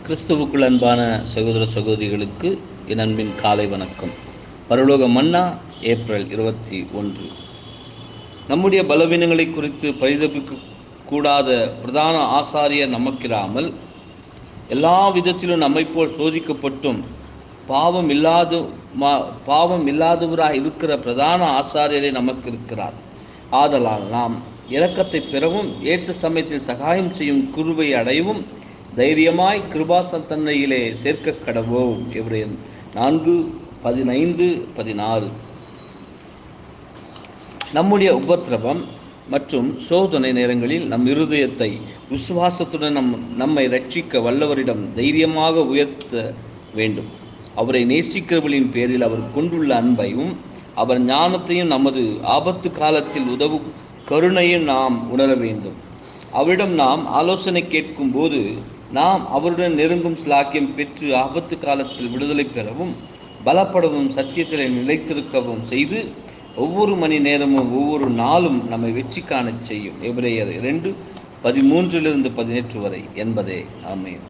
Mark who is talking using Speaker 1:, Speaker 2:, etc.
Speaker 1: கிறிஸ்துவுக்குள் அன்பான சகோதர சகோதரிகளுக்கு என் அன்பின் காலை வணக்கம் பரலோக மன்னா ஏப்ரல் இருபத்தி ஒன்று நம்முடைய பலவீனங்களை குறித்து பரிதபிக்க கூடாத பிரதான ஆசாரியர் நமக்கிராமல் எல்லா விதத்திலும் நம்மை போல் சோதிக்கப்பட்டும் பாவம் இல்லாத மா- பாவம் இல்லாதவராக இருக்கிற பிரதான ஆசாரியரே நமக்கு இருக்கிறார் ஆதலால் நாம் இரக்கத்தை பெறவும் ஏற்ற சமயத்தில் சகாயம் செய்யும் குருவை அடையவும் தைரியமாய் கிருபாசந்தன்னையிலே சேர்க்க கடவோம் எவ்ரேன் நான்கு பதினைந்து பதினாறு நம்முடைய உபத்திரவம் மற்றும் சோதனை நேரங்களில் நம் இருதயத்தை விசுவாசத்துடன் நம் நம்மை ரட்சிக்க வல்லவரிடம் தைரியமாக உயர்த்த வேண்டும் அவரை நேசிக்கிறவர்களின் பேரில் அவர் கொண்டுள்ள அன்பையும் அவர் ஞானத்தையும் நமது ஆபத்து காலத்தில் உதவும் கருணையும் நாம் உணர வேண்டும் அவரிடம் நாம் ஆலோசனை கேட்கும் போது நாம் அவருடன் நெருங்கும் சிலாக்கியம் பெற்று ஆபத்து காலத்தில் விடுதலை பெறவும் பலப்படவும் சத்தியத்தில் நிலைத்திருக்கவும் செய்து ஒவ்வொரு மணி நேரமும் ஒவ்வொரு நாளும் நம்மை வெற்றி காணச் செய்யும் எபிரேயர் இரண்டு பதிமூன்றிலிருந்து பதினெட்டு வரை என்பதே ஆமென்